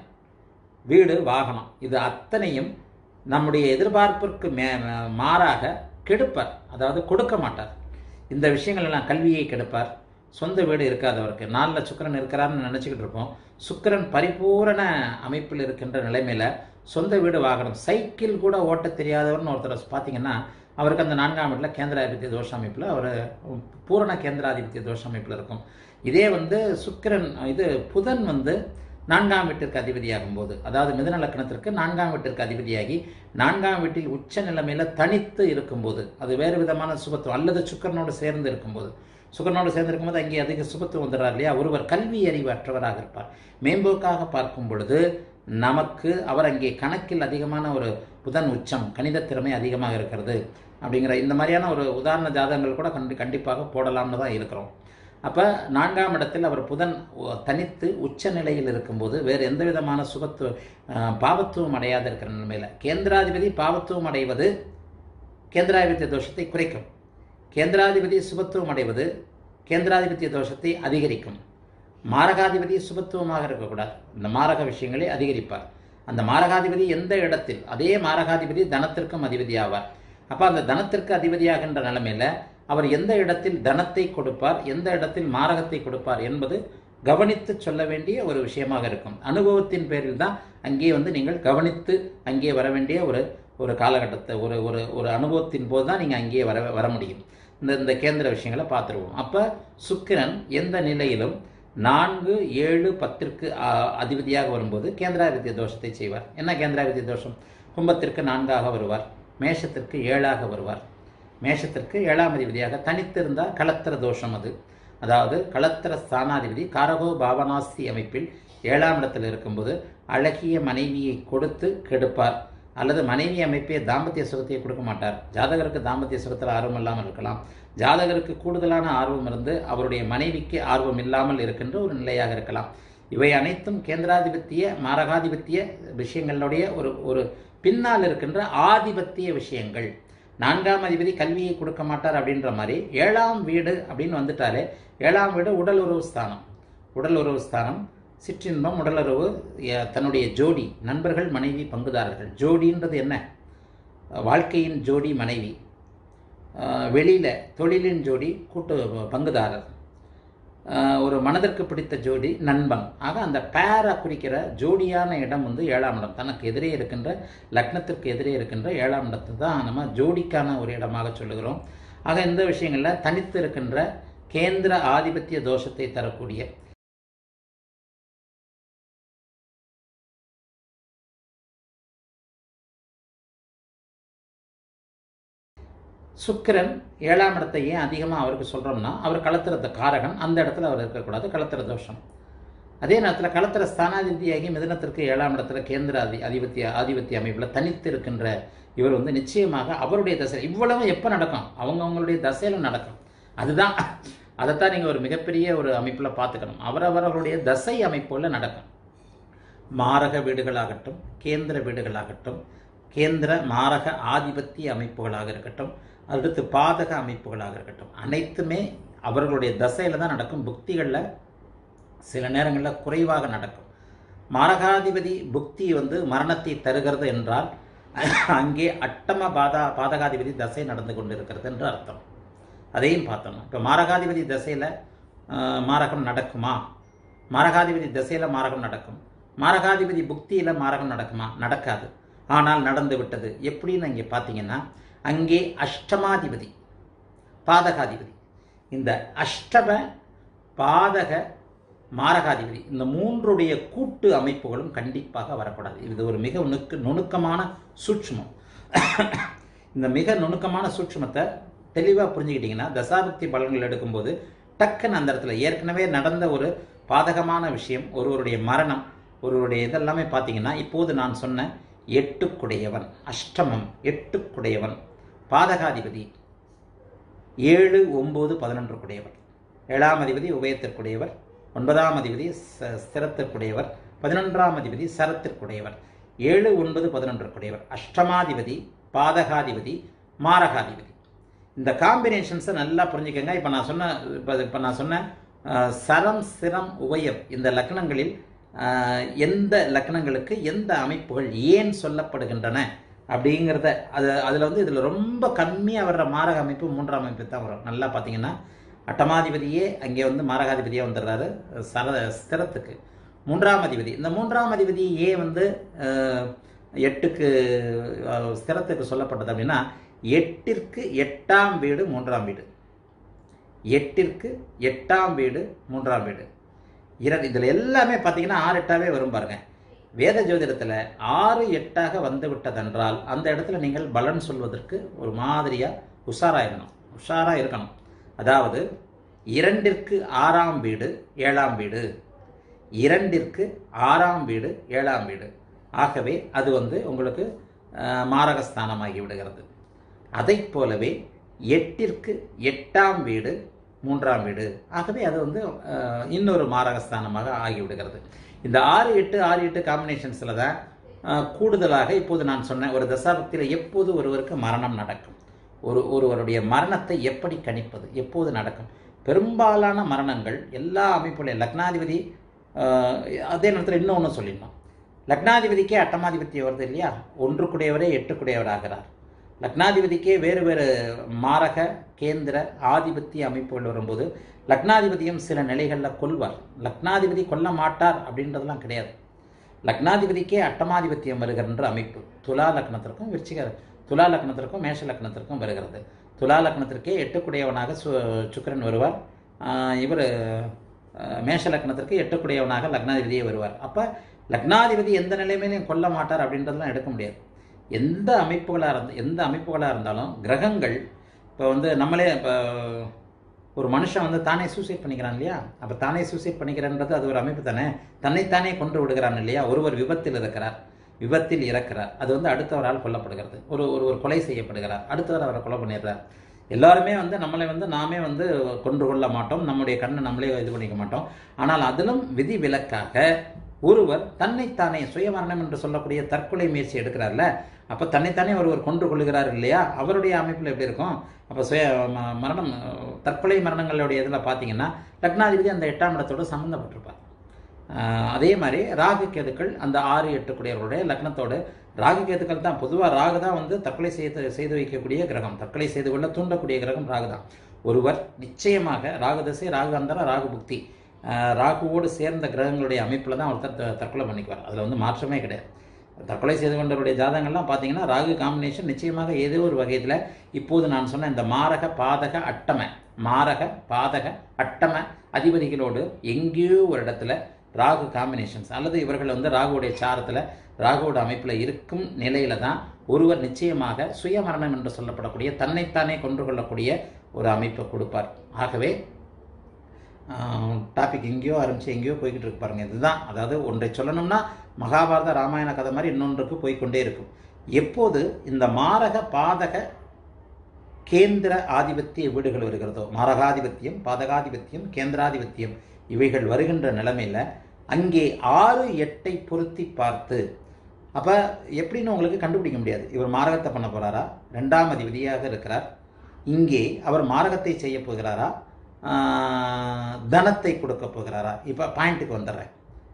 வீடு வாகனம் இது அத்தனையும் நம்முடைய எதிர்பார்ப்பிற்கு மே மாறாக கெடுப்பார் அதாவது கொடுக்க மாட்டார் இந்த விஷயங்கள் எல்லாம் கல்வியை கெடுப்பார் சொந்த வீடு இருக்காதவருக்கு நாலில் சுக்கிரன் இருக்கிறாருன்னு நினச்சிக்கிட்டு இருப்போம் சுக்கிரன் பரிபூரண அமைப்பில் இருக்கின்ற நிலைமையில சொந்த வீடு வாகனம் சைக்கிள் கூட ஓட்ட தெரியாதவர்னு ஒருத்தர் பார்த்தீங்கன்னா அவருக்கு அந்த நான்காம் வீட்டில் கேந்திராதிபத்திய தோஷ அமைப்பில் அவர் பூரண கேந்திராதிபத்திய தோஷ அமைப்பில் இருக்கும் இதே வந்து சுக்கிரன் இது புதன் வந்து நான்காம் வீட்டிற்கு அதிபதியாகும் போது அதாவது மிதுன லக்னத்திற்கு நான்காம் வீட்டிற்கு அதிபதியாகி நான்காம் வீட்டில் உச்ச நிலைமையில தனித்து இருக்கும்போது அது வேறு விதமான சுபத்துவம் அல்லது சுக்கரனோடு சேர்ந்து இருக்கும்போது சுக்கரனோடு சேர்ந்து இருக்கும்போது அங்கே அதிக சுபத்துவம் வந்துடுறார் இல்லையா ஒருவர் கல்வி அறிவு அற்றவராக இருப்பார் மேம்போக்காக பார்க்கும் பொழுது நமக்கு அவர் அங்கே கணக்கில் அதிகமான ஒரு புதன் உச்சம் கணித திறமை அதிகமாக இருக்கிறது அப்படிங்கிற இந்த மாதிரியான ஒரு உதாரண ஜாதகங்கள் கூட கண்டி கண்டிப்பாக போடலாம்னு தான் இருக்கிறோம் அப்போ நான்காம் இடத்தில் அவர் புதன் ஒ- தனித்து உச்ச நிலையில் இருக்கும்போது வேறு எந்த விதமான சுபத்துவ அஹ், பாவத்துவம் அடையாத இருக்கிற நிலைமையில் கேந்திராதிபதி பாவத்துவம் அடைவது கேந்திராதிபத்திய தோஷத்தை குறைக்கும் கேந்திராதிபதி சுபத்துவம் அடைவது கேந்திராதிபத்திய தோஷத்தை அதிகரிக்கும் மாரகாதிபதி சுபத்துவமாக இருக்கக்கூடாது இந்த மாரக விஷயங்களை அதிகரிப்பார் அந்த மாரகாதிபதி எந்த இடத்தில் அதே மாரகாதிபதி தனத்திற்கும் அதிபதி ஆவார் அப்போ அந்த தனத்திற்கு அதிபதியாகின்ற நிலைமையில அவர் எந்த இடத்தில் தனத்தை கொடுப்பார் எந்த இடத்தில் மாரகத்தை கொடுப்பார் என்பது கவனித்து சொல்ல வேண்டிய ஒரு விஷயமாக இருக்கும் அனுபவத்தின் பேரில் தான் அங்கே வந்து நீங்கள் கவனித்து அங்கே வர வேண்டிய ஒரு ஒரு காலகட்டத்தை ஒரு ஒரு ஒரு அனுபவத்தின் போது தான் நீங்கள் அங்கேயே வர வர முடியும் இந்த இந்த கேந்திர விஷயங்களை பார்த்துருவோம் அப்போ சுக்கிரன் எந்த நிலையிலும் நான்கு ஏழு பத்திற்கு ஆ, அதிபதியாக வரும்போது கேந்திராதிபத்திய தோஷத்தை செய்வார் என்ன கேந்திராதிபத்திய தோஷம் கும்பத்திற்கு நான்காக வருவார் மேஷத்திற்கு ஏழாக வருவார் மேஷத்திற்கு ஏழாம் அதிபதியாக தனித்திருந்தால் களத்திர தோஷம் அது அதாவது களத்திர ஸ்தானாதிபதி காரகோ பாவனாஸ்தி அமைப்பில் ஏழாம் இடத்தில் இருக்கும்போது அழகிய மனைவியை கொடுத்து கெடுப்பார் அல்லது மனைவி அமைப்பே தாம்பத்திய சுகத்தை கொடுக்க மாட்டார் ஜாதகருக்கு தாம்பத்திய சுகத்தில் ஆர்வம் இல்லாமல் இருக்கலாம் ஜாதகருக்கு கூடுதலான ஆர்வம் இருந்து அவருடைய மனைவிக்கு ஆர்வம் இல்லாமல் இருக்கின்ற ஒரு நிலையாக இருக்கலாம் இவை அனைத்தும் கேந்திராதிபத்திய மாரகாதிபத்திய விஷயங்களுடைய ஒரு ஒரு பின்னால் இருக்கின்ற ஆதிபத்திய விஷயங்கள் நான்காம் அதிபதி கல்வியை கொடுக்க மாட்டார் அப்படின்ற மாதிரி ஏழாம் வீடு அப்படின்னு வந்துட்டாலே ஏழாம் வீடு உடல் உறவு ஸ்தானம் உடல் உறவு ஸ்தானம் சிற்றின்பம் உடலுறவு எ- தன்னுடைய ஜோடி நண்பர்கள் மனைவி பங்குதாரர்கள் ஜோடின்றது என்ன வாழ்க்கையின் ஜோடி மனைவி அஹ் வெளியில தொழிலின் ஜோடி கூட்டு பங்குதாரர் அஹ் ஒரு மனதிற்கு பிடித்த ஜோடி நண்பன் ஆக அந்த பேரை குறிக்கிற ஜோடியான இடம் வந்து ஏழாம் இடம் தனக்கு எதிரே இருக்கின்ற லக்னத்திற்கு எதிரே இருக்கின்ற ஏழாம் இடத்தை தான் நம்ம ஜோடிக்கான ஒரு இடமாக சொல்லுகிறோம் ஆக இந்த விஷயங்களில் தனித்து இருக்கின்ற கேந்திர ஆதிபத்திய தோஷத்தை தரக்கூடிய சுக்கிரன் ஏழாம் இடத்தை ஏன் அதிகமாக அவருக்கு சொல்கிறோம்னா அவர் களத்திரத்த காரகன் அந்த இடத்துல அவர் இருக்கக்கூடாது களத்திர தோஷம் அதே நேரத்தில் களத்திர ஸ்தானாதிபதியாகி மிதனத்திற்கு ஏழாம் இடத்துல கேந்திர அதி அதிபத்திய ஆதிபத்திய அமைப்பில் தனித்து இருக்கின்ற இவர் வந்து நிச்சயமாக அவருடைய தசை இவ்வளவு எப்போ நடக்கும் அவங்கவங்களுடைய தசையில நடக்கும் அதுதான் அதைத்தான் நீங்கள் ஒரு மிகப்பெரிய ஒரு அமைப்பில் பார்த்துக்கணும் அவரவர்களுடைய தசை அமைப்புல நடக்கும் மாரக வீடுகளாகட்டும் கேந்திர வீடுகளாகட்டும் கேந்திர மாரக ஆதிபத்திய அமைப்புகளாக இருக்கட்டும் அடுத்து பாதக அமைப்புகளாக இருக்கட்டும் அனைத்துமே அவர்களுடைய தசையில தான் நடக்கும் புக்திகளில் சில நேரங்களில் குறைவாக நடக்கும் மாரகாதிபதி புக்தி வந்து மரணத்தை தருகிறது என்றால் அங்கே அட்டம பாதா பாதகாதிபதி தசை நடந்து கொண்டிருக்கிறது என்று அர்த்தம் அதையும் பார்த்தோம் இப்போ மாரகாதிபதி தசையில் மாரகம் நடக்குமா மாரகாதிபதி தசையில் மாரகம் நடக்கும் மாரகாதிபதி புக்தியில் மாரகம் நடக்குமா நடக்காது ஆனால் நடந்து விட்டது எப்படின்னு இங்கே பார்த்தீங்கன்னா அங்கே அஷ்டமாதிபதி பாதகாதிபதி இந்த அஷ்டம பாதக மாரகாதிபதி இந்த மூன்றுடைய கூட்டு அமைப்புகளும் கண்டிப்பாக வரக்கூடாது இது ஒரு மிக நுணுக்கு நுணுக்கமான சூட்சுமம் இந்த மிக நுணுக்கமான சூட்சுமத்தை தெளிவாக புரிஞ்சுக்கிட்டீங்கன்னா தசாபக்தி பலன்கள் எடுக்கும்போது டக்குன்னு அந்த இடத்துல ஏற்கனவே நடந்த ஒரு பாதகமான விஷயம் ஒருவருடைய மரணம் ஒருவருடைய இதெல்லாமே பார்த்தீங்கன்னா இப்போது நான் சொன்ன எட்டுக்குடையவன் அஷ்டமம் எட்டுக்குடையவன் பாதகாதிபதி ஏழு ஒம்பது பதினொன்று குடையவர் ஏழாம் அதிபதி உபயத்திற்குடையவர் ஒன்பதாம் அதிபதி ச- ஸ்திரத்திற்குடையவர் பதினொன்றாம் அதிபதி சரத்திற்குடையவர் ஏழு ஒன்பது பதினொன்று குடையவர் அஷ்டமாதிபதி பாதகாதிபதி மாரகாதிபதி இந்த காம்பினேஷன்ஸை நல்லா புரிஞ்சுக்கங்க இப்போ நான் சொன்ன இப்போ இப்போ நான் சொன்ன அஹ், சரம் சிரம் உபயம் இந்த லக்னங்களில் அஹ், எந்த லக்னங்களுக்கு எந்த அமைப்புகள் ஏன் சொல்லப்படுகின்றன அப்படிங்கிறத அது அதில் வந்து இதில் ரொம்ப கம்மியாக வர்ற மாரக அமைப்பு மூன்றாம் அமைப்பு தான் வரும் நல்லா பார்த்தீங்கன்னா அட்டமாதிபதியே அங்கே வந்து மாரகாதிபதியாக வந்துடுறாரு சர ஸ்திரத்துக்கு மூன்றாம் அதிபதி இந்த மூன்றாம் அதிபதி ஏன் வந்து அஹ், எட்டுக்கு அஹ், ஸ்திரத்துக்கு சொல்லப்பட்டது அப்படின்னா எட்டிற்கு எட்டாம் வீடு மூன்றாம் வீடு எட்டிற்கு எட்டாம் வீடு மூன்றாம் வீடு இரண்டு இதில் எல்லாமே பார்த்தீங்கன்னா ஆறு எட்டாவே வரும் பாருங்க வேத ஜோதிடத்தில் ஆறு எட்டாக வந்து விட்டதென்றால் அந்த இடத்துல நீங்கள் பலன் சொல்வதற்கு ஒரு மாதிரியாக உஷாராக இருக்கணும் உஷாராக இருக்கணும் அதாவது இரண்டிற்கு ஆறாம் வீடு ஏழாம் வீடு இரண்டிற்கு ஆறாம் வீடு ஏழாம் வீடு ஆகவே அது வந்து உங்களுக்கு அஹ், மாரகஸ்தானமாகி விடுகிறது அதைப் போலவே எட்டிற்கு எட்டாம் வீடு மூன்றாம் வீடு ஆகவே அது வந்து அஹ், இன்னொரு மாரகஸ்தானமாக ஆகிவிடுகிறது இந்த ஆறு எட்டு ஆறு எட்டு காம்பினேஷன்ஸில் தான் அஹ், கூடுதலாக இப்போது நான் சொன்னேன் ஒரு தசாபக்தியில் எப்போது ஒருவருக்கு மரணம் நடக்கும் ஒரு ஒருவருடைய மரணத்தை எப்படி கணிப்பது எப்போது நடக்கும் பெரும்பாலான மரணங்கள் எல்லா அமைப்புலையும் லக்னாதிபதி அஹ், அதே நேரத்தில் இன்னொன்று சொல்லிடணும் லக்னாதிபதிக்கே அட்டமாதிபதி வருது இல்லையா ஒன்றுக்குடையவரே எட்டுக்குடையவர் ஆகிறார் லக்னாதிபதிக்கே வேறு வேறு மாரக கேந்திர ஆதிபத்திய அமைப்புகள் வரும்போது லக்னாதிபதியும் சில நிலைகளில் கொல்வார் லக்னாதிபதி கொல்ல மாட்டார் அப்படின்றதெல்லாம் கிடையாது லக்னாதிபதிக்கே அட்டமாதிபத்தியம் வருகின்ற அமைப்பு துலா லக்னத்திற்கும் விருச்சிக துலா லக்னத்திற்கும் மேஷ லக்னத்திற்கும் வருகிறது துலா லக்னத்திற்கே எட்டுக்குடையவனாக சு சுக்கிரன் வருவார் இவர் மேஷ லக்னத்திற்கு எட்டுக்குடையவனாக லக்னாதிபதியே வருவார் அப்போ லக்னாதிபதி எந்த நிலைமையிலையும் கொல்ல மாட்டார் அப்படின்றதெல்லாம் எடுக்க முடியாது எந்த அமைப்புகளாக இருந்த எந்த அமைப்புகளாக இருந்தாலும் கிரகங்கள் இப்போ வந்து நம்மளே இப்போ ஒரு மனுஷன் வந்து தானே சூசைட் பண்ணிக்கிறான் இல்லையா அப்போ தானே சூசைட் பண்ணிக்கிறன்றது அது ஒரு அமைப்பு தானே தன்னைத்தானே கொன்று விடுகிறான் இல்லையா ஒருவர் விபத்தில் இருக்கிறார் விபத்தில் இறக்கிறார் அது வந்து அடுத்தவரால் கொல்லப்படுகிறது ஒரு ஒரு ஒரு கொலை செய்யப்படுகிறார் அடுத்தவர் அவரை கொலை பண்ணிடுறார் எல்லாருமே வந்து நம்மளை வந்து நாமே வந்து கொண்டு கொள்ள மாட்டோம் நம்முடைய கண்ணை நம்மளே இது பண்ணிக்க மாட்டோம் ஆனால் அதிலும் விதி விலக்காக ஒருவர் தன்னைத்தானே சுயமரணம் என்று சொல்லக்கூடிய தற்கொலை முயற்சி எடுக்கிறார்ல அப்போ தன்னைத்தானே ஒருவர் கொண்டு கொள்கிறார் இல்லையா அவருடைய அமைப்பில் எப்படி இருக்கும் அப்போ சுய ம- மரணம் அஹ், தற்கொலை மரணங்களுடைய இதில் பார்த்தீங்கன்னா லக்னாதிபதி அந்த எட்டாம் இடத்தோடு சம்மந்தப்பட்டிருப்பார் ஆஹ் அதே மாதிரி ராகு கேதுக்கள் அந்த ஆறு எட்டு குடியவர்களுடைய லக்னத்தோடு ராகு கேதுக்கள் தான் பொதுவாக ராகு தான் வந்து தற்கொலை செய்து செய்து வைக்கக்கூடிய கிரகம் தற்கொலை செய்து கொள்ள தூண்டக்கூடிய கிரகம் ராகு தான் ஒருவர் நிச்சயமாக ராகு தசை ராகு அந்தரம் ராகு புக்தி ஆஹ் ராகுவோடு சேர்ந்த கிரகங்களுடைய அமைப்பில் தான் ஒருத்தர் த- தற்கொலை பண்ணிக்குவார் அதில் வந்து மாற்றமே கிடையாது தற்கொலை செய்து கொண்டவருடைய ஜாதகங்கள்லாம் பார்த்தீங்கன்னா ராகு காம்பினேஷன் நிச்சயமாக ஏதோ ஒரு வகையில் இப்போது நான் சொன்ன இந்த மாரக பாதக அட்டம மாரக பாதக அட்டம அதிபதிகளோடு எங்கேயோ ஒரு இடத்துல ராகு காம்பினேஷன்ஸ் அல்லது இவர்கள் வந்து ராகுவுடைய சாரத்தில் ராகுவோட அமைப்பில் இருக்கும் நிலையில தான் ஒருவர் நிச்சயமாக சுயமரணம் என்று சொல்லப்படக்கூடிய தன்னைத்தானே கொண்டு கொள்ளக்கூடிய ஒரு அமைப்பை கொடுப்பார் ஆகவே டாபிக் எங்கேயோ ஆரம்பிச்சு எங்கேயோ போய்கிட்டு இருக்கு பாருங்க இதுதான் அதாவது ஒன்றை சொல்லணும்னா மகாபாரத ராமாயண கதை மாதிரி இன்னொன்றுக்கு போய்க்கொண்டே இருக்கும் எப்போது இந்த மாரக பாதக கேந்திர ஆதிபத்திய வீடுகள் வருகிறதோ மாரகாதிபத்தியம் பாதகாதிபத்தியம் கேந்திராதிபத்தியம் இவைகள் வருகின்ற நிலைமையில அங்கே ஆறு எட்டை பொருத்தி பார்த்து அப்ப எப்படின்னு உங்களுக்கு கண்டுபிடிக்க முடியாது இவர் மாரகத்தை பண்ண போறாரா ரெண்டாம் அதிபதியாக இருக்கிறார் இங்கே அவர் மாரகத்தை செய்ய போகிறாரா ஆஹ், தனத்தை கொடுக்க போகிறாரா இப்ப பாயிண்ட்டுக்கு வந்துடுறேன்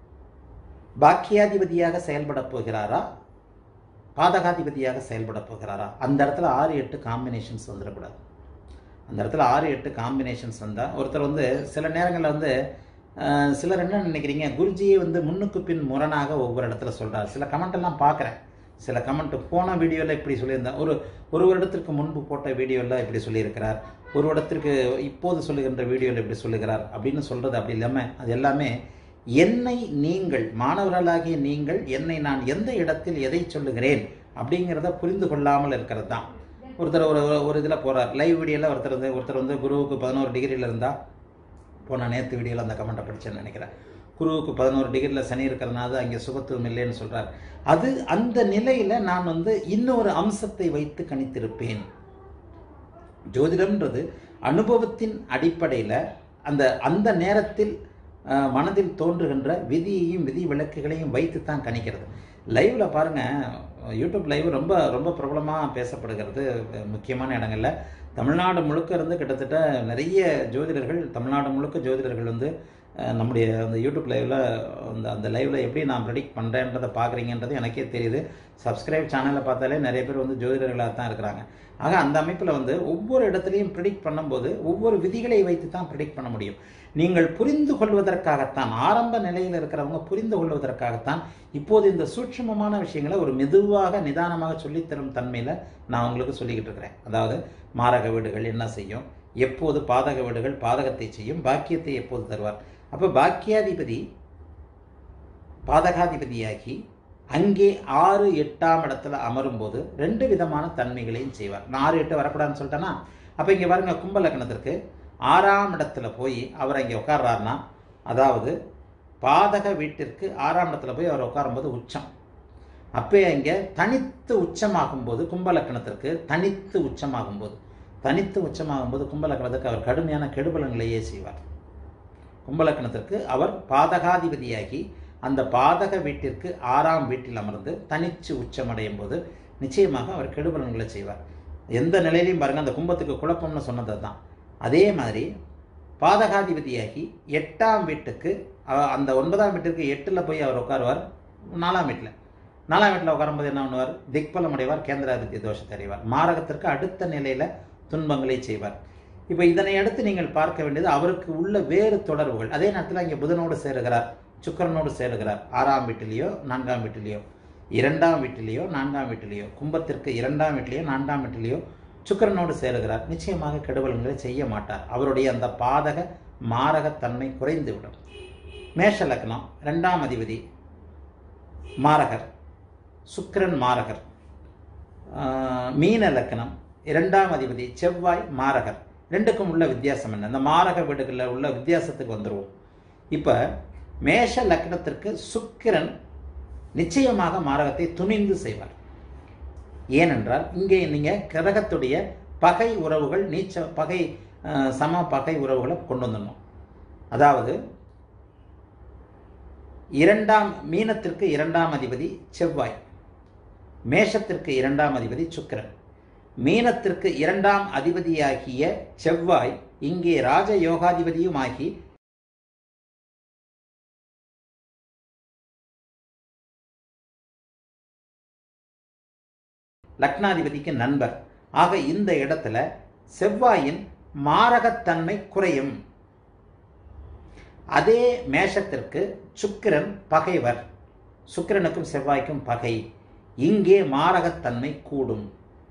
பாக்கியாதிபதியாக செயல்பட போகிறாரா பாதகாதிபதியாக செயல்பட போகிறாரா அந்த இடத்துல ஆறு எட்டு காம்பினேஷன்ஸ் வந்துடக்கூடாது அந்த இடத்துல ஆறு எட்டு காம்பினேஷன்ஸ் வந்தால் ஒருத்தர் வந்து சில நேரங்களில் வந்து அஹ், சிலர் என்ன நினைக்கிறீங்க குருஜியை வந்து முன்னுக்கு பின் முரணாக ஒவ்வொரு இடத்துல சொல்றார் சில கமெண்ட் எல்லாம் பார்க்குறேன் சில கமெண்ட் போன வீடியோவில் இப்படி சொல்லியிருந்தேன் ஒரு ஒரு வருடத்திற்கு முன்பு போட்ட வீடியோவில் இப்படி சொல்லியிருக்கிறார் ஒரு வருடத்திற்கு இப்போது சொல்லுகின்ற வீடியோவில் இப்படி சொல்லுகிறார் அப்படின்னு சொல்றது அப்படி இல்லாமல் அது எல்லாமே என்னை நீங்கள் மாணவர்களாகிய நீங்கள் என்னை நான் எந்த இடத்தில் எதை சொல்லுகிறேன் அப்படிங்கிறத புரிந்து கொள்ளாமல் இருக்கிறது தான் ஒருத்தர் ஒரு ஒரு இதில் போகிறார் லைவ் வீடியோவில் ஒருத்தர் வந்து ஒருத்தர் வந்து குருவுக்கு பதினோரு டிகிரியில் இருந்தால் போன நேற்று வீடியோவில் அந்த கமெண்ட்டை படிச்சேன்னு நினைக்கிறேன் குருவுக்கு பதினோரு டிகிரியில் சனி இருக்கிறனால அங்கே சுபத்துவம் இல்லைன்னு சொல்கிறார் அது அந்த நிலையில் நான் வந்து இன்னொரு அம்சத்தை வைத்து கணித்திருப்பேன் ஜோதிடம்ன்றது அனுபவத்தின் அடிப்படையில் அந்த அந்த நேரத்தில் அஹ், மனதில் தோன்றுகின்ற விதியையும் விதி விளக்குகளையும் வைத்து தான் கணிக்கிறது லைவ்ல பாருங்க யூடியூப் லைவ் ரொம்ப ரொம்ப பிரபலமாக பேசப்படுகிறது அஹ், முக்கியமான இடங்கள்ல தமிழ்நாடு முழுக்க இருந்து கிட்டத்தட்ட நிறைய ஜோதிடர்கள் தமிழ்நாடு முழுக்க ஜோதிடர்கள் வந்து அஹ், நம்முடைய அந்த யூடியூப் லைவ்ல அந்த அந்த லைவ்ல எப்படி நான் ப்ரெடிக்ட் பண்ணுறேன்றதை பார்க்குறீங்கன்றது எனக்கே தெரியுது சப்ஸ்கிரைப் சேனலை பார்த்தாலே நிறைய பேர் வந்து ஜோதிடர்களாக தான் இருக்கிறாங்க ஆக அந்த அமைப்பில் வந்து ஒவ்வொரு இடத்துலையும் ப்ரிடிக்ட் பண்ணும்போது ஒவ்வொரு விதிகளை வைத்து தான் ப்ரிடிக்ட் பண்ண முடியும் நீங்கள் புரிந்து கொள்வதற்காகத்தான் ஆரம்ப நிலையில் இருக்கிறவங்க புரிந்து கொள்வதற்காகத்தான் இப்போது இந்த சூட்சுமமான விஷயங்களை ஒரு மெதுவாக நிதானமாக சொல்லித்தரும் தன்மையில் நான் உங்களுக்கு சொல்லிக்கிட்டு இருக்கிறேன் அதாவது மாரக வீடுகள் என்ன செய்யும் எப்போது பாதக வீடுகள் பாதகத்தை செய்யும் பாக்கியத்தை எப்போது தருவார் அப்போ பாக்கியாதிபதி பாதகாதிபதியாகி அங்கே ஆறு எட்டாம் இடத்துல அமரும்போது ரெண்டு விதமான தன்மைகளையும் செய்வார் நான் ஆறு எட்டு வரக்கூடாதுன்னு சொல்லிட்டேன்னா அப்போ இங்கே பாருங்க கும்ப லக்னத்திற்கு ஆறாம் இடத்துல போய் அவர் அங்கே உட்கார்றாருன்னா அதாவது பாதக வீட்டிற்கு ஆறாம் இடத்துல போய் அவர் உட்காரும்போது உச்சம் அப்போ இங்கே தனித்து உச்சமாகும்போது கும்ப லக்னத்திற்கு தனித்து உச்சமாகும்போது தனித்து உச்சமாகும்போது கும்ப லக்னத்திற்கு அவர் கடுமையான கெடுபலங்களையே செய்வார் கும்பலக்கணத்திற்கு அவர் பாதகாதிபதியாகி அந்த பாதக வீட்டிற்கு ஆறாம் வீட்டில் அமர்ந்து தனிச்சு உச்சமடையும் போது நிச்சயமாக அவர் கெடுபலன்களை செய்வார் எந்த நிலையிலையும் பாருங்க அந்த கும்பத்துக்கு குழப்பம்னு சொன்னது தான் அதே மாதிரி பாதகாதிபதியாகி எட்டாம் வீட்டுக்கு அ- அந்த ஒன்பதாம் வீட்டிற்கு எட்டில் போய் அவர் உட்காருவார் நாலாம் வீட்டில் நாலாம் வீட்டில் உட்காரும்போது என்ன பண்ணுவார் திக்பலம் அடைவார் கேந்திராதித்ய தோஷத்தை அடைவார் மாரகத்திற்கு அடுத்த நிலையில துன்பங்களை செய்வார் இப்போ இதனை அடுத்து நீங்கள் பார்க்க வேண்டியது அவருக்கு உள்ள வேறு தொடர்புகள் அதே நேரத்தில் இங்கே புதனோடு சேருகிறார் சுக்கிரனோடு சேருகிறார் ஆறாம் வீட்டிலேயோ நான்காம் வீட்டிலேயோ இரண்டாம் வீட்டிலேயோ நான்காம் வீட்டிலேயோ கும்பத்திற்கு இரண்டாம் வீட்டிலேயோ நான்காம் வீட்டிலேயோ சுக்கிரனோடு சேருகிறார் நிச்சயமாக கெடுபலன்களை செய்ய மாட்டார் அவருடைய அந்த பாதக மாரகத்தன்மை குறைந்துவிடும் மேஷ லக்னம் ரெண்டாம் அதிபதி மாரகர் சுக்கிரன் மாரகர் ஆஹ், மீன லக்னம் இரண்டாம் அதிபதி செவ்வாய் மாரகர் ரெண்டுக்கும் உள்ள வித்தியாசம் என்ன இந்த மாரக வீடுகளில் உள்ள வித்தியாசத்துக்கு வந்துருவோம் இப்போ மேஷ லக்னத்திற்கு சுக்கிரன் நிச்சயமாக மாரகத்தை துணிந்து செய்வார் ஏனென்றால் இங்கே நீங்க கிரகத்துடைய பகை உறவுகள் நீச்ச பகை அஹ், சம பகை உறவுகளை கொண்டு வந்துடணும் அதாவது இரண்டாம் மீனத்திற்கு இரண்டாம் அதிபதி செவ்வாய் மேஷத்திற்கு இரண்டாம் அதிபதி சுக்கிரன் மீனத்திற்கு இரண்டாம் அதிபதியாகிய செவ்வாய் இங்கே ராஜ யோகாதிபதியுமாகி லக்னாதிபதிக்கு நண்பர் ஆக இந்த இடத்துல செவ்வாயின் மாரகத்தன்மை குறையும் அதே மேஷத்திற்கு சுக்கிரன் பகைவர் சுக்கிரனுக்கும் செவ்வாய்க்கும் பகை இங்கே மாரகத்தன்மை கூடும்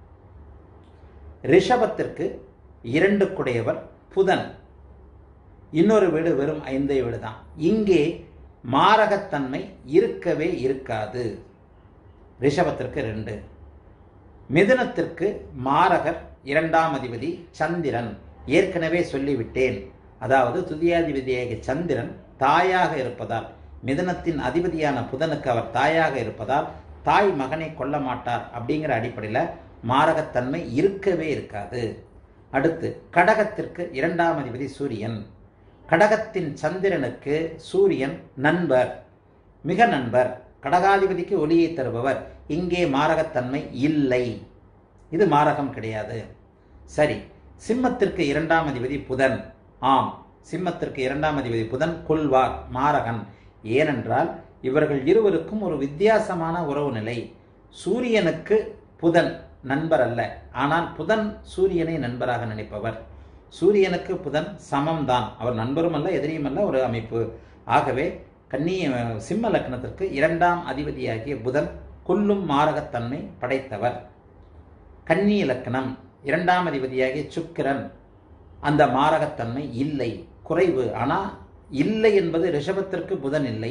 ரிஷபத்திற்கு இரண்டு குடையவர் புதன் இன்னொரு வீடு வெறும் ஐந்தை வீடு தான் இங்கே மாரகத்தன்மை இருக்கவே இருக்காது ரிஷபத்திற்கு ரெண்டு மிதுனத்திற்கு மாரகர் இரண்டாம் அதிபதி சந்திரன் ஏற்கனவே சொல்லிவிட்டேன் அதாவது துதியாதிபதியாகிய சந்திரன் தாயாக இருப்பதால் மிதுனத்தின் அதிபதியான புதனுக்கு அவர் தாயாக இருப்பதால் தாய் மகனை கொல்ல மாட்டார் அப்படிங்கிற அடிப்படையில் மாரகத்தன்மை இருக்கவே இருக்காது அடுத்து கடகத்திற்கு இரண்டாம் அதிபதி சூரியன் கடகத்தின் சந்திரனுக்கு சூரியன் நண்பர் மிக நண்பர் கடகாதிபதிக்கு ஒளியை தருபவர் இங்கே மாரகத்தன்மை இல்லை இது மாரகம் கிடையாது சரி சிம்மத்திற்கு இரண்டாம் அதிபதி புதன் ஆம் சிம்மத்திற்கு இரண்டாம் அதிபதி புதன் கொல்வார் மாரகன் ஏனென்றால் இவர்கள் இருவருக்கும் ஒரு வித்தியாசமான உறவு நிலை சூரியனுக்கு புதன் நண்பர் அல்ல ஆனால் புதன் சூரியனை நண்பராக நினைப்பவர் சூரியனுக்கு புதன் சமம்தான் அவர் நண்பரும் அல்ல எதிரியும் அல்ல ஒரு அமைப்பு ஆகவே கன்னிய சிம்ம லக்னத்திற்கு இரண்டாம் அதிபதியாகிய புதன் கொல்லும் மாரகத்தன்மை படைத்தவர் கன்னி லக்னம் இரண்டாம் அதிபதியாகிய சுக்கிரன் அந்த மாரகத்தன்மை இல்லை குறைவு ஆனால் இல்லை என்பது ரிஷபத்திற்கு புதன் இல்லை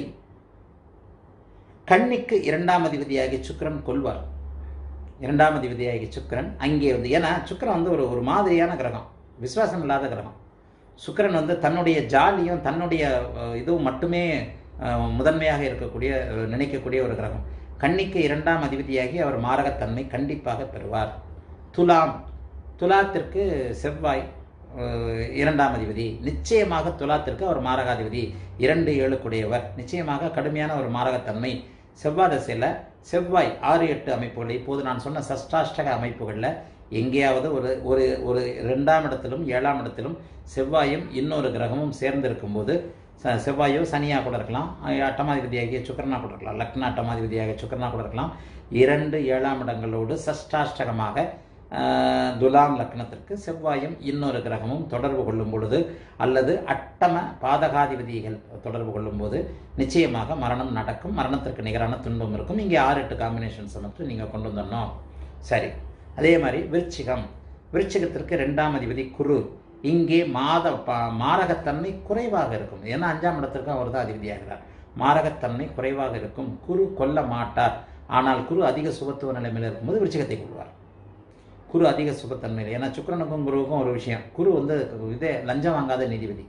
கன்னிக்கு இரண்டாம் அதிபதியாகிய சுக்கிரன் கொள்வார் இரண்டாம் அதிபதியாகிய சுக்கிரன் அங்கே வந்து ஏன்னா சுக்கிரன் வந்து ஒரு ஒரு மாதிரியான கிரகம் விசுவாசம் இல்லாத கிரகம் சுக்கிரன் வந்து தன்னுடைய ஜாலியும் தன்னுடைய அஹ், இதுவும் மட்டுமே அஹ், முதன்மையாக இருக்கக்கூடிய அஹ், நினைக்கக்கூடிய ஒரு கிரகம் கன்னிக்கு இரண்டாம் அதிபதியாகி அவர் மாரகத்தன்மை கண்டிப்பாக பெறுவார் துலாம் துலாத்திற்கு செவ்வாய் அஹ், இரண்டாம் அதிபதி நிச்சயமாக துலாத்திற்கு அவர் மாரகாதிபதி இரண்டு ஏழுக்குடையவர் நிச்சயமாக கடுமையான ஒரு மாரகத்தன்மை செவ்வாய் தசையில் செவ்வாய் ஆறு எட்டு அமைப்புகள் இப்போது நான் சொன்ன சஷ்டாஷ்டக அமைப்புகளில் எங்கேயாவது ஒரு ஒரு ஒரு ரெண்டாம் இடத்திலும் ஏழாம் இடத்திலும் செவ்வாயும் இன்னொரு கிரகமும் சேர்ந்து இருக்கும்போது ச- செவ்வாயோ சனியாக கூட இருக்கலாம் அஹ் அட்டமாதிபதியாகிய சுக்கரனா கூட இருக்கலாம் லக்ன அட்டமாதிபதியாகிய சுக்கரனா கூட இருக்கலாம் இரண்டு ஏழாம் இடங்களோடு சஷ்டாஷ்டகமாக அஹ், துலாம் லக்னத்திற்கு செவ்வாயும் இன்னொரு கிரகமும் தொடர்பு கொள்ளும் பொழுது அல்லது அட்டம பாதகாதிபதிகள் தொடர்பு கொள்ளும்போது நிச்சயமாக மரணம் நடக்கும் மரணத்திற்கு நிகரான துன்பம் இருக்கும் இங்கே ஆறு எட்டு காம்பினேஷன்ஸ் மட்டும் நீங்கள் கொண்டு வந்துடணும் சரி அதே மாதிரி விருச்சிகம் விருச்சிகத்திற்கு ரெண்டாம் அதிபதி குரு இங்கே மாத ப- மாரகத்தன்மை குறைவாக இருக்கும் ஏன்னா அஞ்சாம் இடத்திற்கு அவர் தான் அதிபதியாகிறார் மாரகத்தன்மை குறைவாக இருக்கும் குரு கொல்ல மாட்டார் ஆனால் குரு அதிக சுபத்துவ நிலைமையில் இருக்கும்போது விருச்சிகத்தை கொள்வார் குரு அதிக சுபத்தன்மையில் ஏன்னா சுக்கிரனுக்கும் குருவுக்கும் ஒரு விஷயம் குரு வந்து இதே லஞ்சம் வாங்காத நீதிபதி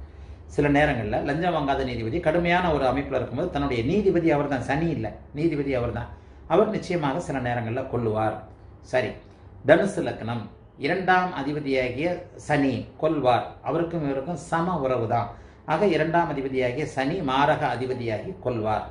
சில நேரங்களில் லஞ்சம் வாங்காத நீதிபதி கடுமையான ஒரு அமைப்பில் இருக்கும்போது தன்னுடைய நீதிபதி அவர் தான் சனி இல்லை நீதிபதி அவர் தான் அவர் நிச்சயமாக சில நேரங்களில் கொல்லுவார் சரி தனுசு லக்னம் இரண்டாம் அதிபதியாகிய சனி கொல்வார் அவருக்கும் இவருக்கும் சம உறவு தான் ஆக இரண்டாம் அதிபதியாகிய சனி மாரக அதிபதியாகி கொல்வார்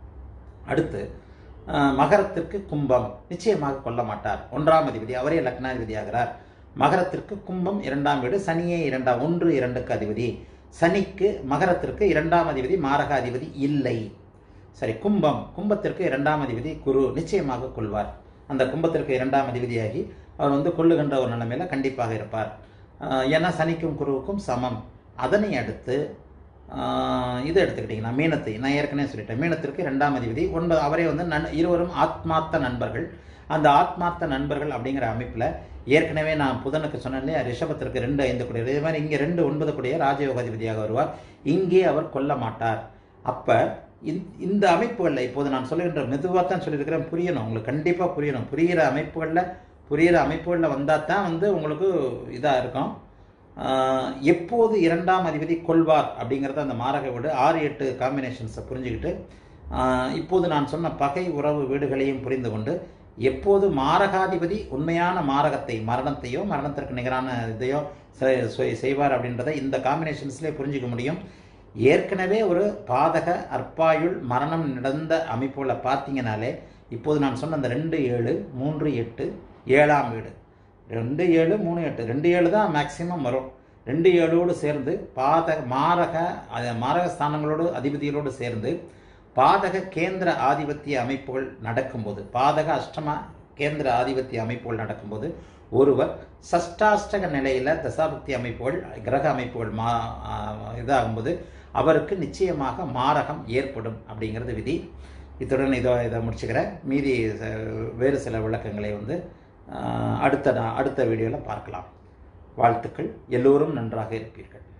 அடுத்து அஹ், மகரத்திற்கு கும்பம் நிச்சயமாக கொல்ல மாட்டார் ஒன்றாம் அதிபதி அவரே லக்னாதிபதி ஆகிறார் மகரத்திற்கு கும்பம் இரண்டாம் வீடு சனியே இரண்டாம் ஒன்று இரண்டுக்கு அதிபதி சனிக்கு மகரத்திற்கு இரண்டாம் அதிபதி மாரக அதிபதி இல்லை சரி கும்பம் கும்பத்திற்கு இரண்டாம் அதிபதி குரு நிச்சயமாக கொள்வார் அந்த கும்பத்திற்கு இரண்டாம் அதிபதியாகி அவர் வந்து கொள்ளுகின்ற ஒரு நிலைமையில கண்டிப்பாக இருப்பார் அஹ், ஏன்னா சனிக்கும் குருவுக்கும் சமம் அதனை அடுத்து ஆஹ் இது எடுத்துக்கிட்டிங்கன்னா மீனத்தை நான் ஏற்கனவே சொல்லிட்டேன் மீனத்திற்கு ரெண்டாம் அதிபதி ஒன்பது அவரே வந்து நன் இருவரும் ஆத்மார்த்த நண்பர்கள் அந்த ஆத்மார்த்த நண்பர்கள் அப்படிங்கிற அமைப்பில் ஏற்கனவே நான் புதனுக்கு சொன்னேன் இல்லையா ரிஷபத்திற்கு ரெண்டு ஐந்து கூடிய இதே மாதிரி இங்கே ரெண்டு ஒன்பது கூடிய ராஜயோகாதிபதியாக வருவார் இங்கே அவர் கொல்ல மாட்டார் அப்போ இந்த அமைப்புகளில் இப்போது நான் சொல்லுகின்ற மெதுவாக தான் சொல்லியிருக்கிறேன் புரியணும் உங்களுக்கு கண்டிப்பாக புரியணும் புரிகிற அமைப்புகளில் புரிகிற அமைப்புகளில் வந்தால் தான் வந்து உங்களுக்கு இதாக இருக்கும் ஆஹ் எப்போது இரண்டாம் அதிபதி கொள்வார் அப்படிங்கிறத அந்த மாரக வீடு ஆறு எட்டு காம்பினேஷன்ஸை புரிஞ்சுக்கிட்டு ஆஹ் இப்போது நான் சொன்ன பகை உறவு வீடுகளையும் புரிந்து கொண்டு எப்போது மாரகாதிபதி உண்மையான மாரகத்தை மரணத்தையோ மரணத்திற்கு நிகரான இதையோ செ- செ- செய்வார் அப்படின்றத இந்த காம்பினேஷன்ஸ்லேயே புரிஞ்சுக்க முடியும் ஏற்கனவே ஒரு பாதக அற்பாயுள் மரணம் நடந்த அமைப்புகளை பார்த்தீங்கனாலே இப்போது நான் சொன்ன அந்த ரெண்டு ஏழு மூன்று எட்டு ஏழாம் வீடு ரெண்டு ஏழு மூணு எட்டு ரெண்டு ஏழு தான் மேக்சிமம் வரும் ரெண்டு ஏழோடு சேர்ந்து பாதக மாரக அது மாரக ஸ்தானங்களோடு அதிபதிகளோடு சேர்ந்து பாதக கேந்திர ஆதிபத்திய அமைப்புகள் நடக்கும்போது பாதக அஷ்டம கேந்திர ஆதிபத்திய அமைப்புகள் நடக்கும்போது ஒருவர் சஷ்டாஷ்டக நிலையில் தசாபக்தி அமைப்புகள் கிரக அமைப்புகள் மா ஆ, இதாகும்போது அவருக்கு நிச்சயமாக மாரகம் ஏற்படும் அப்படிங்கிறது விதி இத்துடன் இதை இதை முடிச்சுக்கிறேன் மீதி ச- வேறு சில விளக்கங்களை வந்து ஆ, அடுத்த நா- அடுத்த வீடியோவில் பார்க்கலாம் வாழ்த்துக்கள் எல்லோரும் நன்றாக இருப்பீர்கள்